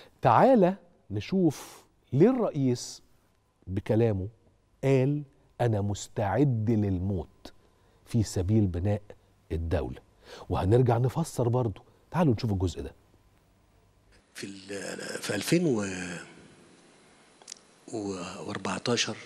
تعالى نشوف ليه الرئيس بكلامه قال انا مستعد للموت في سبيل بناء الدوله وهنرجع نفسر برضه تعالوا نشوف الجزء ده في ال- في 2014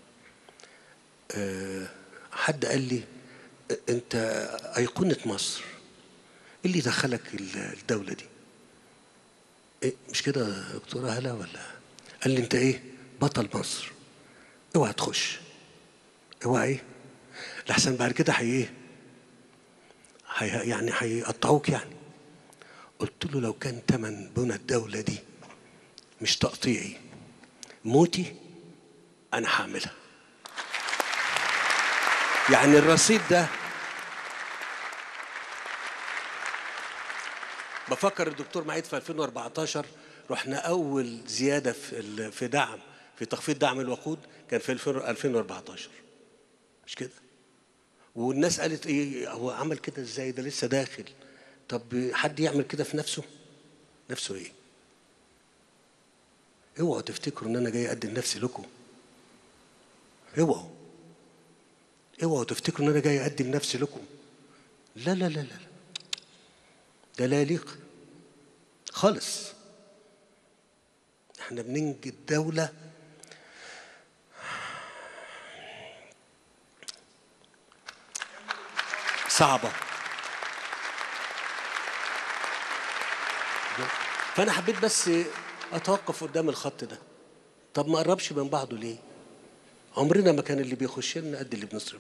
آه، حد قال لي انت ايقونه مصر ايه اللي دخلك ال- الدوله دي إيه مش كده يا دكتوره هلا ولا قال لي انت ايه بطل مصر اوعى تخش اوعى ايه لحسن بعد كده هي ايه هي يعني هيقطعوك يعني قلت له لو كان تمن بنى الدولة دي مش تقطيعي موتي أنا هعملها يعني الرصيد ده بفكر الدكتور معيد في 2014 رحنا أول زيادة في ال- في دعم في تخفيض دعم الوقود كان في 2014 مش كده والناس قالت ايه هو عمل كده ازاي ده لسه داخل طب حد يعمل كده في نفسه نفسه ايه اوعوا تفتكروا ان انا جاي اقدم نفسي لكم اوعوا اوعوا تفتكروا ان انا جاي اقدم نفسي لكم لا لا لا لا لا. ده لا يليق خالص احنا بننجي الدولة صعبة فأنا حبيت بس أتوقف قدام الخط ده طب ما قربش من بعضه ليه؟ عمرنا ما كان اللي بيخش لنا قد اللي بنصرف